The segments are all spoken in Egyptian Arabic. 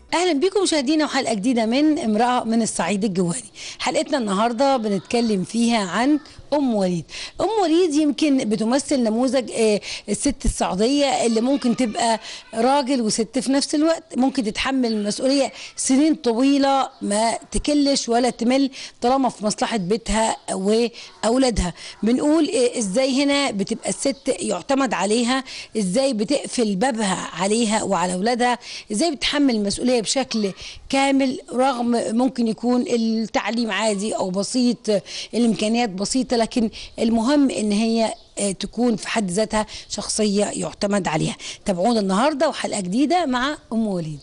اهلا بيكم مشاهدينا وحلقه جديده من امراه من الصعيد الجواني حلقتنا النهارده بنتكلم فيها عن ام وليد ام وليد يمكن بتمثل نموذج آه، الست السعوديه اللي ممكن تبقى راجل وست في نفس الوقت ممكن تتحمل المسؤوليه سنين طويله ما تكلش ولا تمل طالما في مصلحه بيتها واولادها بنقول آه، ازاي هنا بتبقى الست يعتمد عليها ازاي بتقفل بابها عليها وعلى اولادها ازاي بتحمل المسؤوليه بشكل كامل رغم ممكن يكون التعليم عادي او بسيط الامكانيات بسيطه لكن المهم ان هي آه، تكون في حد ذاتها شخصيه يعتمد عليها تابعونا النهارده وحلقه جديده مع ام وليد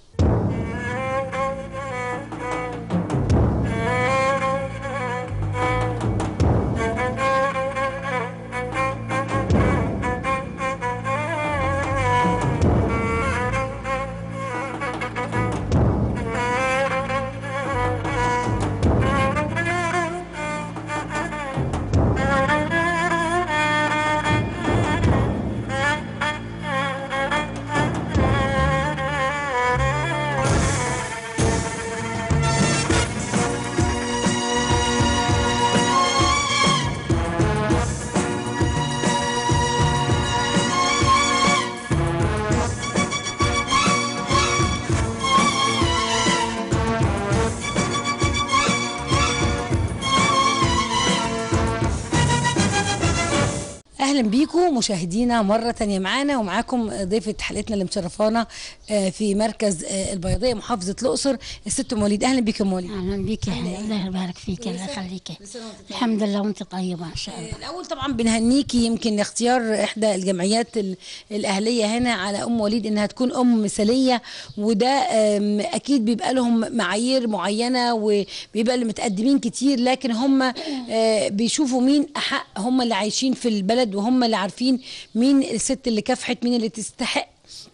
اهلا بيكم مشاهدينا مره تانية معانا ومعاكم ضيفه حلقتنا اللي مشرفانا آه، في مركز آه، البيضاء محافظه الاقصر الست ام وليد اهلا بيك يا ام وليد اهلا بك يا حبيبي الله يبارك فيك الله يخليك الحمد لله وانت طيبه ان شاء الله الاول طبعا بنهنيكي يمكن اختيار احدى الجمعيات ال- الاهليه هنا على ام وليد انها تكون ام مثاليه وده آم، اكيد بيبقى لهم معايير معينه وبيبقى اللي متقدمين كتير لكن هم آه، بيشوفوا مين احق هم اللي عايشين في البلد وهم اللي عارفين مين الست اللي كافحت مين اللي تستحق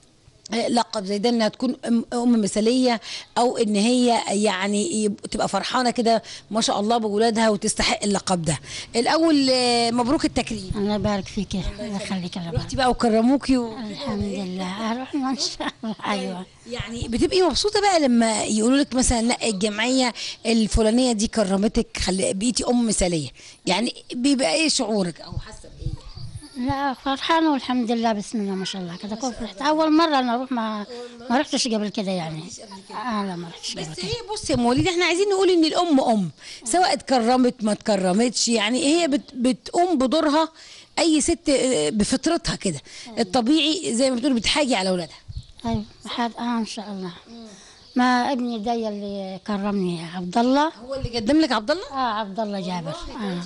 لقب زي ده انها تكون ام أم مثاليه او ان هي يعني يب- تبقى فرحانه كده ما شاء الله باولادها وتستحق اللقب ده الاول آه، مبروك التكريم الله يبارك فيك الله يخليك الله يبارك رحتي بقى وكرموكي و... الحمد لله رحنا ان شاء الله ايوه يعني بتبقي مبسوطه بقى لما يقولوا لك مثلا لا الجمعيه الفلانيه دي كرمتك خلي بقيتي ام مثاليه يعني بيبقى ايه شعورك او حاسه بايه لا فرحانه والحمد لله بسم الله ما شاء الله كده كنت فرحت اول مره انا اروح ما ما رحتش قبل كده يعني اه لا ما رحتش قبل بس كده هي بصي يا موليد احنا عايزين نقول ان الام ام سواء اتكرمت ما اتكرمتش يعني هي بت بتقوم بدورها اي ست اه، بفطرتها كده الطبيعي زي ما بتقول بتحاجي على اولادها ايوه حد اه ان شاء الله ما ابني دي اللي كرمني عبد الله هو اللي قدم لك عبد الله اه عبد الله جابر اه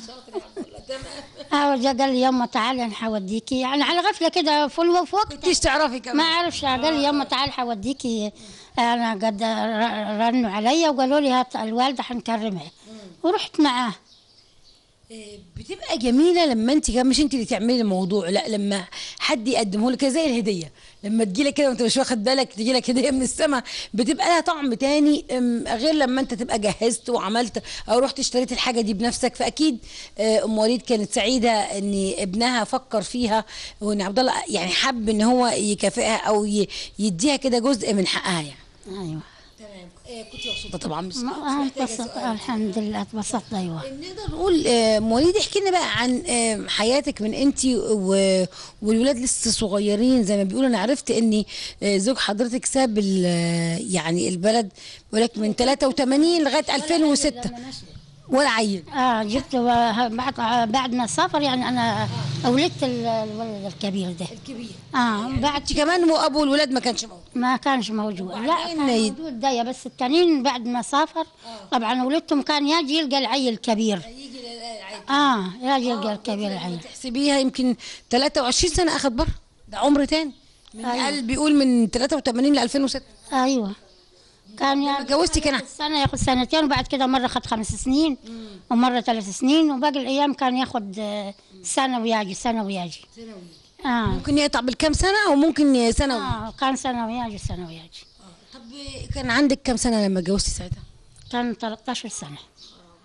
اه جا قال لي يما تعالي انا حوديكي يعني على غفله كده في الو- في وقت كنتيش تعرفي كمان ما اعرفش قال لي يما تعالي حوديكي انا قد ر- رنوا عليا وقالوا لي هات الوالده حنكرمها ورحت معاه اه، بتبقى جميله لما انت كمان مش انت اللي تعملي الموضوع لا لما حد يقدمه لك زي الهديه لما تجي لك كده وانت مش واخد بالك تجي لك هديه من السماء بتبقى لها طعم تاني ام، غير لما انت تبقى جهزت وعملت او رحت اشتريت الحاجه دي بنفسك فاكيد اه، ام وليد كانت سعيده ان ابنها فكر فيها وان عبد الله يعني حب ان هو يكافئها او ي- يديها كده جزء من حقها يعني ايوه تمام كنت مبسوطه طبعا مش ما- آه، اتبسطت الحمد لله اتبسطت ايوه نقدر نقول آه، مواليد احكي لنا بقى عن آه، حياتك من انت و- والولاد لسه صغيرين زي ما بيقولوا انا عرفت ان آه، زوج حضرتك ساب ال- آه، يعني البلد بيقول لك من 83 لغايه 2006 ولا عيل اه جبت و- بعد بعد ما سافر يعني انا ولدت ال- الولد الكبير ده الكبير اه بعد انت كمان وابو الولاد ما كانش موجود ما كانش موجود لا وبعدين كان يد- موجود ده بس التانيين بعد ما سافر طبعا ولدتهم كان يجي يلقى العيل كبير يجي العيل اه يجي يلقى الكبير العيل تحسبيها يمكن 23 سنه اخد بره ده عمر تاني من أيوة. قال بيقول من 83 ل 2006 ايوه كان يا اتجوزتي كان ياخد سنه ياخد سنتين وبعد كده مره خد خمس سنين ومره ثلاث سنين وباقي الايام كان ياخد آه، سنه ويجي سنه ويجي اه ممكن يقطع بالكام سنه او ممكن سنه اه كان سنه ويجي سنه ويجي طب كان عندك كام سنه لما اتجوزتي ساعتها كان 13 سنه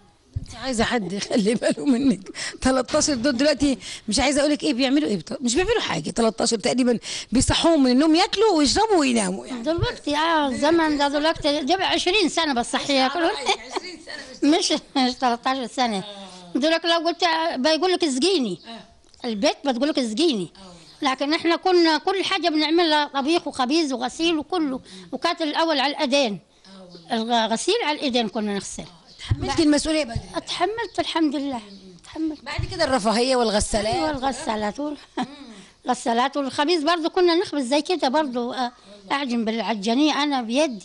انت عايزه حد يخلي باله منك 13 دول دلوقتي مش عايزه اقول لك ايه بيعملوا ايه بت- مش بيعملوا حاجه 13 تقريبا بيصحوهم من النوم ياكلوا ويشربوا ويناموا يعني دلوقتي اه الزمن ده دلوقتي جاب 20 سنه بس صحيح ياكلوا مش مش 13 سنه دلوقتي لو قلت بيقول لك اسقيني البيت بتقول لك اسقيني لكن احنا كنا كل حاجه بنعملها طبيخ وخبيز وغسيل وكله وكانت الاول على الايدين الغسيل على الايدين كنا نغسل تحملتي المسؤوليه بدري اتحملت الحمد لله اتحملت بعد كده الرفاهيه والغسالات ايوه الغسالات وال- الغسالات والخبيز برضه كنا نخبز زي كده برضه آه، اعجن بالعجانيه انا بيدي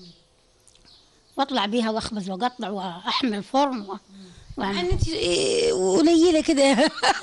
واطلع بيها واخبز واقطع واحمل فرن و- واعمل يعني انت إيه قليله كده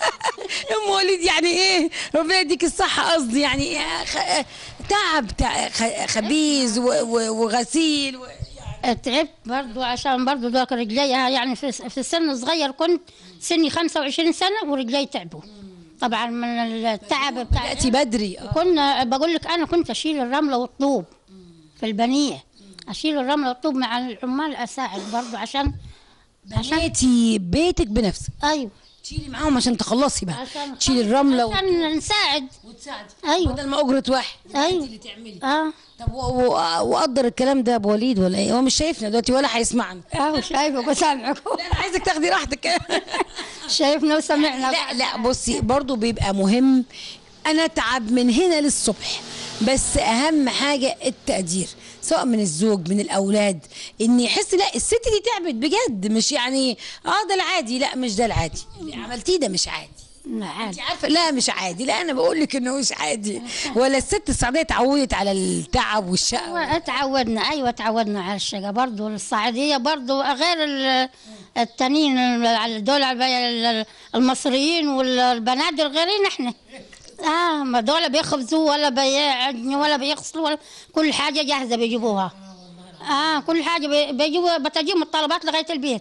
ام وليد يعني ايه ربنا يديك الصحه قصدي يعني إيه خ- تعب تع- خ- خبيز و- و- وغسيل و... تعبت برضو عشان برضو دوك رجلي يعني في في السن الصغير كنت سني 25 سنة ورجلي تعبوا طبعا من التعب بتاع بداتي بدري آه. كنا بقول لك انا كنت اشيل الرملة والطوب في البنية اشيل الرملة والطوب مع العمال اساعد برضو عشان عشان بنيتي بيتك بنفسك ايوه تشيلي معاهم عشان تخلصي بقى عشان تشيلي الرمله و... عشان نساعد وتساعدي ايوه بدل ما اجره واحد ايوه اللي تعملي اه طب و- و- وقدر الكلام ده ابو وليد ولا ايه هو مش شايفنا دلوقتي ولا هيسمعنا اه شايفه وسامعكم لا انا عايزك تاخدي راحتك شايفنا وسمعنا لا لا بصي برضو بيبقى مهم انا اتعب من هنا للصبح بس اهم حاجه التقدير سواء من الزوج من الاولاد ان يحس لا الست دي تعبت بجد مش يعني اه ده العادي لا مش ده العادي اللي عملتيه ده مش عادي نعم انت عارفه لا مش عادي لا انا بقول لك انه مش عادي ولا الست السعوديه اتعودت على التعب والشقه تعودنا ايوه تعودنا على الشقه برضه الصعيديه برضه غير ال- التانيين ال- دول ال- المصريين والبنادر غيرين احنا اه ما دول بيخبزوا ولا بيعجنوا ولا بيغسلوا ولا كل حاجه جاهزه بيجيبوها اه كل حاجه بي- بيجيبوا بتجيهم الطلبات لغايه البيت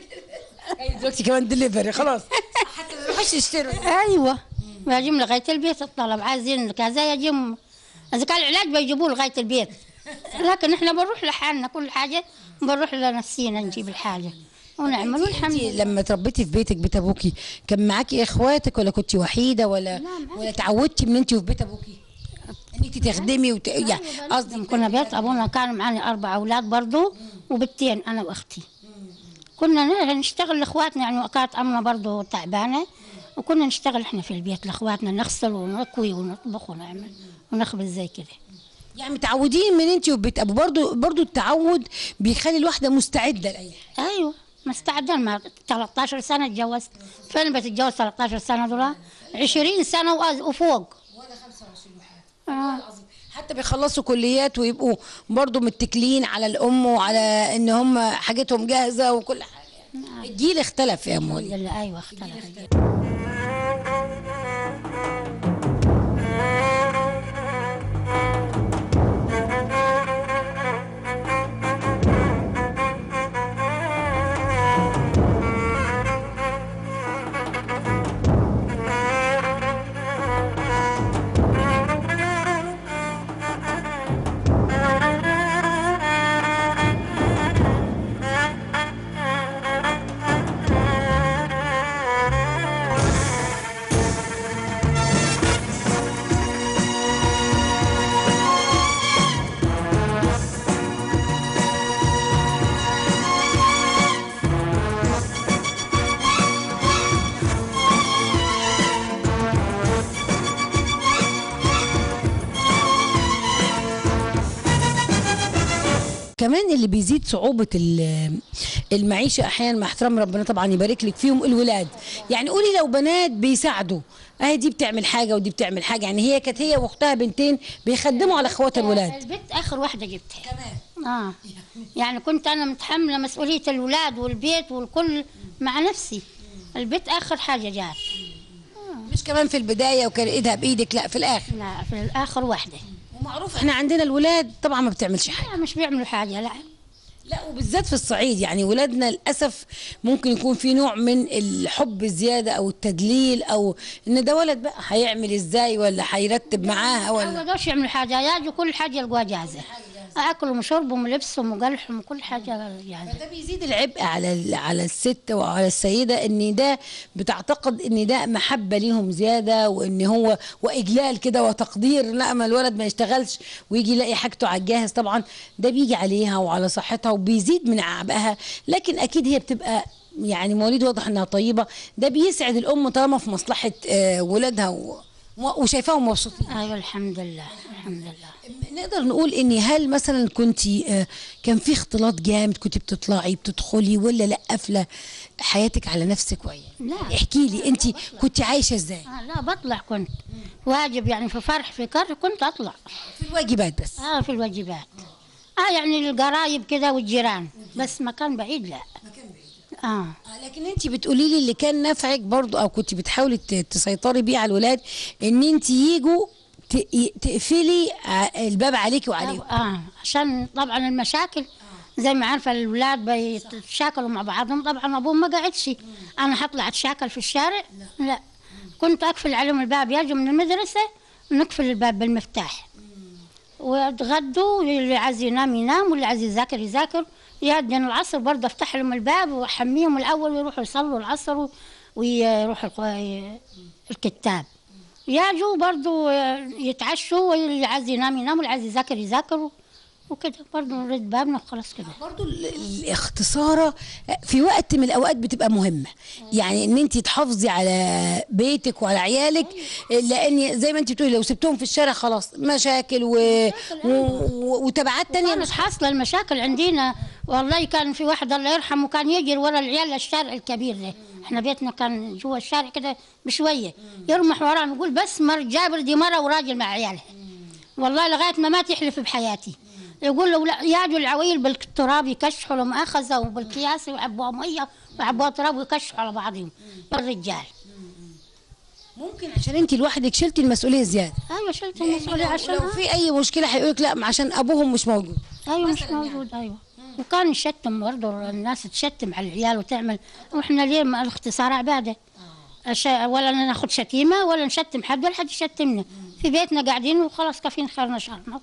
أيوة دلوقتي كمان دليفري خلاص حتى ما يروحوش يشتروا ايوه بيجيهم لغايه البيت الطلب عايزين كذا يجيهم اذا كان العلاج بيجيبوه لغايه البيت لكن احنا بنروح لحالنا كل حاجه بنروح لنفسينا نجيب الحاجه ونعمل والحمد انت لله لما تربيتي في بيتك بيت ابوكي كان معاكي اخواتك ولا كنت وحيده ولا ولا تعودتي من انت وفي بيت ابوكي ان انت تخدمي وت... يعني قصدي كنا بيت ابونا كان معنا اربع اولاد برضو وبنتين انا واختي كنا ن- نشتغل لاخواتنا يعني كانت امنا برضو تعبانه وكنا نشتغل احنا في البيت لاخواتنا نغسل ونكوي ونطبخ ونعمل ونخبز زي كده يعني متعودين من انت وفي بيت ابو برضو برضو التعود بيخلي الواحده مستعده لاي حاجه ايوه مستعدين ما 13 سنه اتجوزت فين بتتجوز 13 سنه دول 20 سنه وأز- وفوق ولا 25 واحد آه. حتى بيخلصوا كليات ويبقوا برضو متكلين على الام وعلى ان هم حاجتهم جاهزه وكل حاجه الجيل اختلف يا مولي الحمد لله ايوه اختلف كمان اللي بيزيد صعوبة ال- المعيشة أحيانا مع احترام ربنا طبعا يبارك لك فيهم الولاد يعني قولي لو بنات بيساعدوا اهي دي بتعمل حاجة ودي بتعمل حاجة يعني هي كانت هي واختها بنتين بيخدموا على اخوات الولاد البيت اخر واحده جبتها كمان اه يعني كنت انا متحمله مسؤوليه الولاد والبيت والكل مع نفسي البيت اخر حاجه جات مش كمان في البداية وكان ايدها بايدك لا في الاخر لا في الاخر واحده ومعروف احنا عندنا الولاد طبعا ما بتعملش حاجة لا مش بيعملوا حاجه لا لا وبالذات في الصعيد يعني ولادنا للاسف ممكن يكون في نوع من الحب الزياده او التدليل او ان ده ولد بقى هيعمل ازاي ولا هيرتب معاها ما ولا يقدرش يعملوا حاجه يجوا كل حاجه يلقوها جاهزه اكلهم وشربهم ولبسهم وجلحهم وكل حاجه يعني فده بيزيد العبء على ال- على الست وعلى السيده ان ده بتعتقد ان ده محبه ليهم زياده وان هو واجلال كده وتقدير لا ما الولد ما يشتغلش ويجي يلاقي حاجته على الجاهز طبعا ده بيجي عليها وعلى صحتها وبيزيد من عبئها لكن اكيد هي بتبقى يعني مواليد واضح انها طيبه ده بيسعد الام طالما في مصلحه آه، ولادها و- و- وشايفاهم مبسوطين ايوه الحمد لله الحمد لله نقدر نقول ان هل مثلا كنت كان في اختلاط جامد كنت بتطلعي بتدخلي ولا لا قافله حياتك على نفسك وياه لا. احكي لي انت كنت عايشه ازاي آه لا بطلع كنت واجب يعني في فرح في كر كنت اطلع في الواجبات بس اه في الواجبات اه يعني القرايب كده والجيران بس مكان بعيد لا اه لكن انت بتقولي لي اللي كان نفعك برضو او كنت بتحاولي ت- تسيطري بيه على الولاد ان انت يجوا ت- ي- تقفلي ع- الباب عليكي وعليهم اه عشان طبعا المشاكل زي ما عارفه الاولاد بيتشاكلوا مع بعضهم طبعا ابوهم ما قعدش انا هطلع اتشاكل في الشارع لا كنت اقفل عليهم الباب يجوا من المدرسه نقفل الباب بالمفتاح ويتغدوا اللي عايز ينام ينام واللي عايز يذاكر يذاكر يأذن العصر برضه افتح لهم الباب واحميهم الاول ويروحوا يصلوا العصر و- ويروحوا الق- الكتاب يجوا برضه يتعشوا واللي عايز ينام ينام واللي عايز يذاكر يذاكر وكده برضه نرد بابنا وخلاص كده برضو ال- الاختصارة في وقت من الأوقات بتبقى مهمة يعني ان انت تحافظي على بيتك وعلى عيالك لان زي ما انت بتقولي لو سبتهم في الشارع خلاص مشاكل و... و... و... وتبعات تانية كانت حاصله المشاكل عندنا والله كان في واحد الله يرحمه كان يجري ورا العيال الشارع الكبير ده احنا بيتنا كان جوا الشارع كده بشويه يرمح ورانا يقول بس مر جابر دي مره وراجل مع عيالها والله لغايه ما مات يحلف بحياتي يقول له لا ياجوا العويل بالتراب يكشحوا لهم اخذوا بالكياس ويعبوها ميه ويعبوها تراب ويكشحوا على بعضهم الرجال ممكن عشان انت لوحدك شلتي المسؤولية زيادة ايوه شلت المسؤوليه عشان لو في اي مشكلة هيقولك لا عشان ابوهم مش موجود ايوه مش موجود ايوه وكان يشتم برضه الناس تشتم على العيال وتعمل واحنا ليه ما الاختصار عباده أش... ولا ناخذ شتيمه ولا نشتم حد ولا حد يشتمنا في بيتنا قاعدين وخلاص كافيين خيرنا شرنا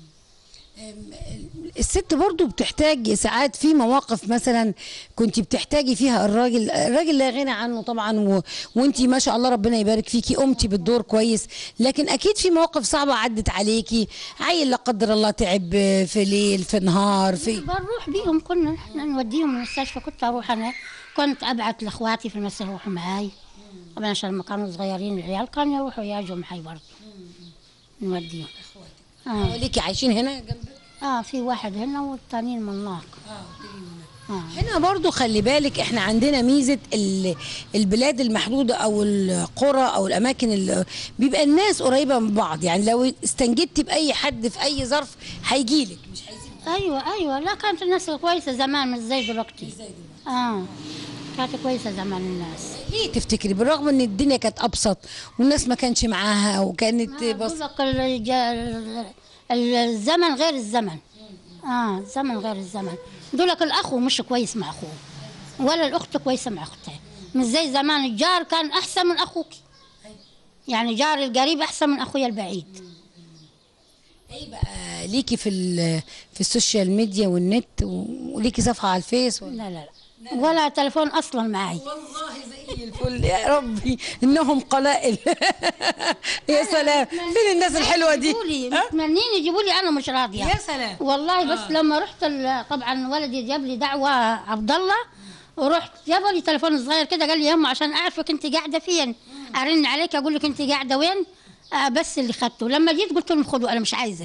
الست برضو بتحتاج ساعات في مواقف مثلا كنت بتحتاجي فيها الراجل الراجل لا غنى عنه طبعا و... وانت ما شاء الله ربنا يبارك فيكي قمتي بالدور كويس لكن اكيد في مواقف صعبه عدت عليكي عيل لا قدر الله تعب في ليل في نهار في بنروح بيهم كنا احنا نوديهم المستشفى كنت اروح انا كنت ابعت لاخواتي في المسجد يروحوا معاي طبعا عشان لما كانوا صغيرين العيال كانوا يروحوا يجوا معاي برضه نوديهم اه ليكي عايشين هنا جنبك اه في واحد هنا والتانيين من هناك اه هنا برضو خلي بالك احنا عندنا ميزة ال- البلاد المحدودة او القرى او الاماكن اللي بيبقى الناس قريبة من بعض يعني لو استنجدتي باي حد في اي ظرف هيجيلك مش هيسيبك ايوه ايوه لا كانت الناس كويسه زمان مش زي دلوقتي اه كانت كويسه زمان الناس ليه تفتكري بالرغم ان الدنيا كانت ابسط والناس ما كانش معاها وكانت بس بقول لك الج- ال- الزمن غير الزمن اه الزمن غير الزمن دول لك الاخو مش كويس مع اخوه ولا الاخت كويسه مع اختها مش زي زمان الجار كان احسن من اخوك يعني جار القريب احسن من اخويا البعيد ايه بقى ليكي في ال- في السوشيال ميديا والنت و- وليكي صفحة على الفيس ولا لا لا لا ولا تلفون اصلا معي والله زي الفل يا ربي انهم قلائل يا سلام فين الناس الحلوه دي يجيبوا لي ها؟ متمنين يجيبوا لي انا مش راضيه يا سلام والله بس لما رحت ال- طبعا ولدي جاب لي دعوه عبد الله ورحت جاب لي تليفون صغير كده قال لي يا أمه عشان اعرفك انت قاعده فين ارن عليك اقول لك انت قاعده وين آه بس اللي خدته لما جيت قلت لهم خدوا انا مش عايزه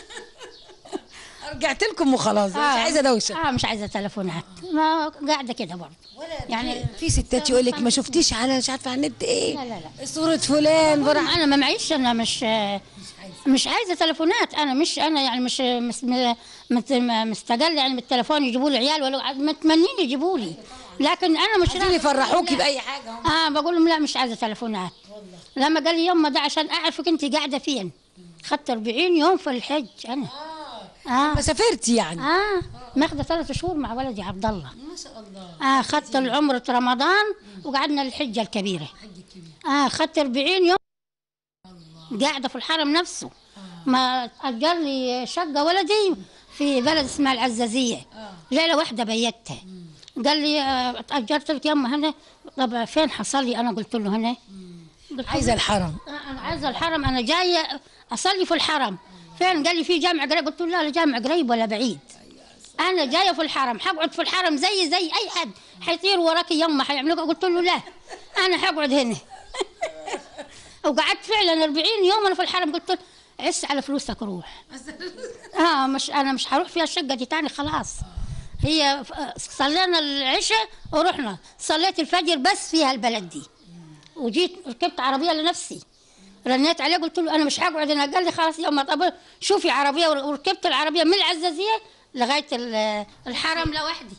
رجعت لكم وخلاص مش عايزه دوشه اه مش عايزه تليفونات ما قاعده كده برضه يعني في ستات يقول لك ما شفتيش على مش عارفه على النت ايه لا لا لا صوره فلان برا انا ما معيش انا مش مش عايزه تليفونات انا مش انا يعني مش مس- م- مت- م- مستقل يعني بالتليفون يجيبوا لي عيال ولو متمنين يجيبوا لي لكن انا مش عايزين راضية. يفرحوكي لا. باي حاجه هم. اه بقول لهم لا مش عايزه تليفونات لما قال لي يما ده عشان اعرفك انت قاعده فين خدت 40 يوم في الحج انا اه ما سافرتي يعني اه ماخذه ثلاث شهور مع ولدي عبد الله ما شاء الله اه خدت العمرة رمضان وقعدنا الحجة الكبيرة اه خدت 40 يوم قاعدة في الحرم نفسه ما أجر لي شقة ولدي في بلد اسمها العزازيه ليله واحده بيتها قال لي آه، اتاجرت لك يما هنا طب فين حصل لي انا قلت له هنا قلت له عايزه الحرم آه، انا عايزه الحرم انا جايه اصلي في الحرم فين قال لي في جامع قريب قلت له لا لا جامع قريب ولا بعيد انا جايه في الحرم حقعد في الحرم زي زي اي حد حيطير وراك يما حيعملوك قلت له لا انا حقعد هنا وقعدت فعلا 40 يوم انا في الحرم قلت له عس على فلوسك روح اه مش انا مش هروح فيها الشقه دي تاني خلاص هي ف- صلينا العشاء ورحنا صليت الفجر بس فيها البلد دي وجيت ركبت عربيه لنفسي رنيت عليه قلت له انا مش هقعد هنا قال لي خلاص يوم طب شوفي عربيه وركبت العربيه من العزازيه لغايه ال- الحرم لوحدي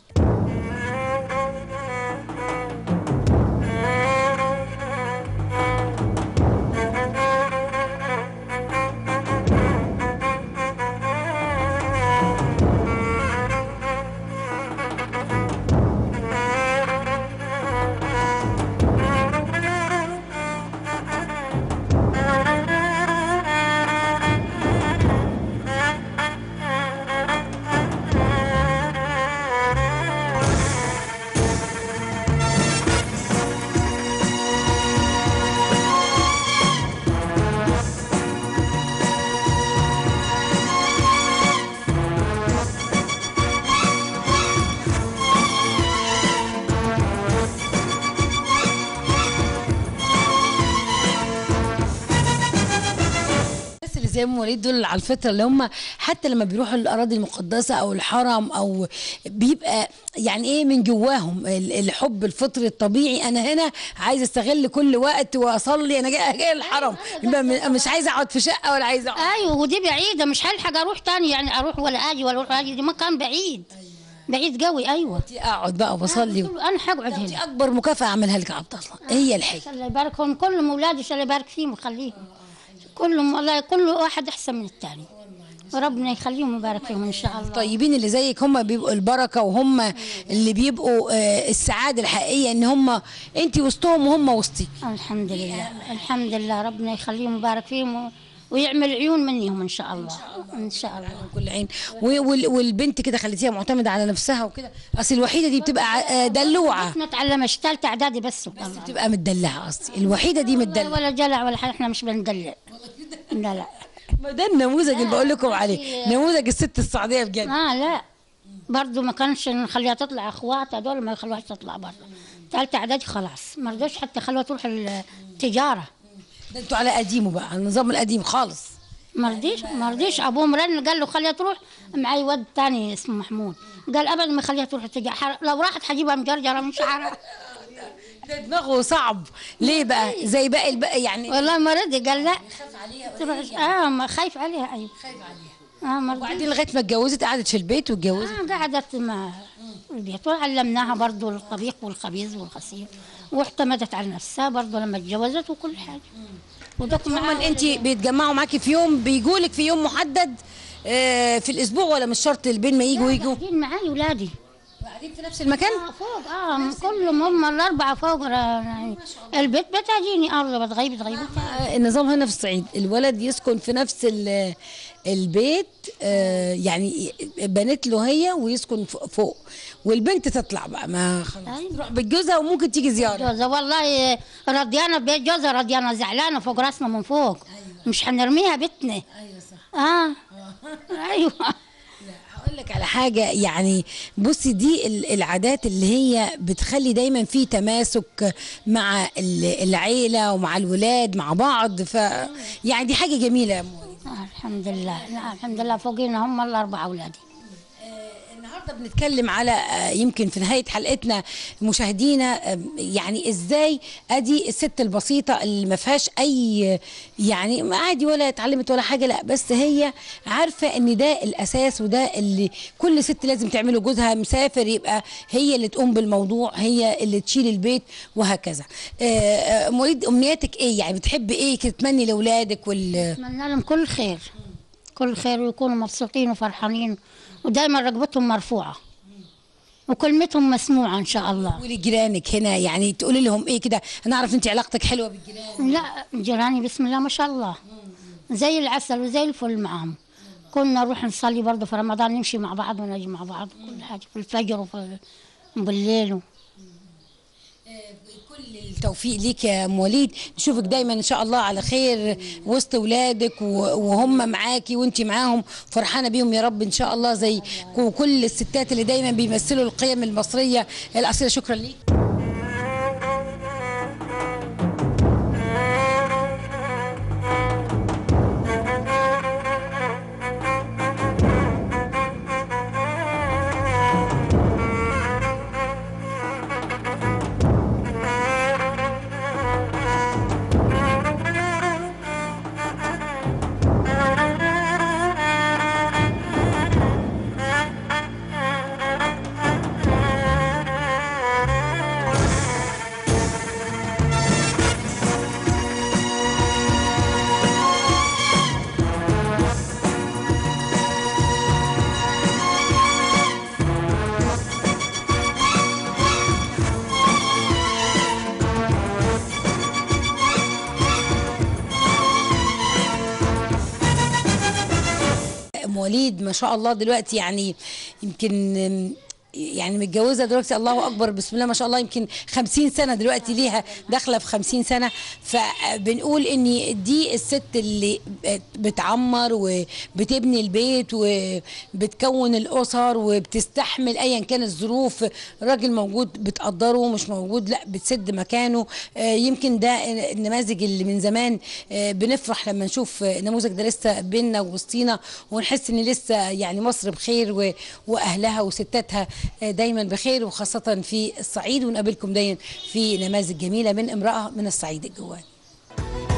الناس اللي زي ام وليد دول على الفطره اللي هم حتى لما بيروحوا الاراضي المقدسه او الحرم او بيبقى يعني ايه من جواهم ال- الحب الفطري الطبيعي انا هنا عايزه استغل كل وقت واصلي انا جاي جاي الحرم يبقى م- مش عايزه اقعد في شقه ولا عايزه اقعد ايوه ودي بعيده مش هلحق اروح تاني يعني اروح ولا اجي ولا اروح اجي دي مكان بعيد بعيد قوي ايوه دي اقعد بقى وبصلي قلت له انا هقعد دي هنا اكبر مكافاه اعملها لك يا عبد الله هي الحج الله يبارك فيهم كلهم اولادي الله يبارك فيهم ويخليهم كلهم والله كل واحد احسن من الثاني وربنا يخليهم ويبارك فيهم ان شاء الله الطيبين اللي زيك هم بيبقوا البركه وهم اللي بيبقوا آه، السعاده الحقيقيه ان هم انت وسطهم وهم وسطك الحمد لله الحمد لله ربنا يخليهم ويبارك فيهم و... ويعمل عيون منهم ان شاء الله ان شاء الله كل عين و- وال- والبنت كده خليتيها معتمده على نفسها وكده اصل الوحيده دي بتبقى ع- آه، دلوعه ما تعلمش ثالثه اعدادي بس والله. بتبقى متدلعه اصلي الوحيده دي متدلعه ولا جلع ولا حاجه احنا مش بندلع لا لا ما ده النموذج اللي بقول لكم عليه نموذج الست السعوديه بجد اه لا برضه ما كانش نخليها تطلع اخواتها دول ما يخلوهاش تطلع برضه ثالثه اعدادي خلاص ما رضوش حتى خلوها تروح التجاره ده انتوا على قديمه بقى النظام القديم خالص ما رضيش ما رضيش ابوهم رن قال له خليها تروح معي ود تاني اسمه محمود قال ابدا ما خليها تروح التجاره ح- لو راحت حجيبها مجرجره من شعرها ده دماغه صعب ليه بقى زي باقي الباقي يعني والله ما رضي قال لا تروح اه ما خايف عليها ايوه خايف عليها اه ما رضي وبعدين لغايه ما اتجوزت قعدت في البيت واتجوزت آه قعدت مع البيت وعلمناها برضو الطبيخ والخبيز والغسيل واعتمدت على نفسها برضو لما اتجوزت وكل حاجه ودك هم انت بيتجمعوا معاكي في يوم بيجوا لك في يوم محدد آه، في الاسبوع ولا مش شرط البين ما يجوا يجوا قاعدين معاي ولادي قاعدين في نفس المكان آه فوق اه كلهم هم الاربعه فوق آه، البيت بتجيني ارض بتغيب تغيب آه، النظام هنا في الصعيد الولد يسكن في نفس ال- البيت آه، يعني بنت له هي ويسكن ف- فوق والبنت تطلع بقى ما خلاص أيوة. تروح بتجوزها وممكن تيجي زياره جوزها والله رضيانه بيت جوزها رضيانه زعلانه فوق راسنا من فوق مش هنرميها بيتنا ايوه صح اه ايوه هقول لك على حاجة يعني بصي دي ال- العادات اللي هي بتخلي دايما في تماسك مع ال- العيلة ومع الولاد مع بعض ف يعني دي حاجة جميلة يا أم وليد. آه الحمد لله لا الحمد لله فوقينا هم الاربع اولادي النهارده بنتكلم على آه، يمكن في نهايه حلقتنا مشاهدينا آه، يعني ازاي ادي الست البسيطه اللي ما فيهاش اي يعني ما عادي ولا اتعلمت ولا حاجه لا بس هي عارفه ان ده الاساس وده اللي كل ست لازم تعمله جوزها مسافر يبقى هي اللي تقوم بالموضوع هي اللي تشيل البيت وهكذا آه، آه، ام وليد امنياتك ايه يعني بتحبي ايه كده تتمني لاولادك وال اتمنى لهم كل خير كل خير ويكونوا مبسوطين وفرحانين ودايما رقبتهم مرفوعه وكلمتهم مسموعه ان شاء الله ولجيرانك هنا يعني تقولي لهم ايه كده انا اعرف انت علاقتك حلوه بالجيران لا جيراني بسم الله ما شاء الله زي العسل وزي الفل معاهم كنا نروح نصلي برضه في رمضان نمشي مع بعض ونجي مع بعض كل حاجه في الفجر وفي بالليل كل التوفيق ليك يا ام وليد نشوفك دايما ان شاء الله على خير وسط ولادك و- وهم معاكي وانت معاهم فرحانه بيهم يا رب ان شاء الله زي كل الستات اللي دايما بيمثلوا القيم المصريه الاصيله شكرا ليك ام وليد ما شاء الله دلوقتي يعني يمكن يعني متجوزه دلوقتي الله اكبر بسم الله ما شاء الله يمكن 50 سنه دلوقتي ليها داخله في 50 سنه فبنقول ان دي الست اللي بتعمر وبتبني البيت وبتكون الاسر وبتستحمل ايا كانت الظروف راجل موجود بتقدره مش موجود لا بتسد مكانه آه، يمكن ده النماذج اللي من زمان آه، بنفرح لما نشوف النموذج ده لسه بينا ووسطينا ونحس ان لسه يعني مصر بخير و- واهلها وستاتها آه، دايما بخير وخاصه في الصعيد ونقابلكم دايما في نماذج جميله من امراه من الصعيد الجواني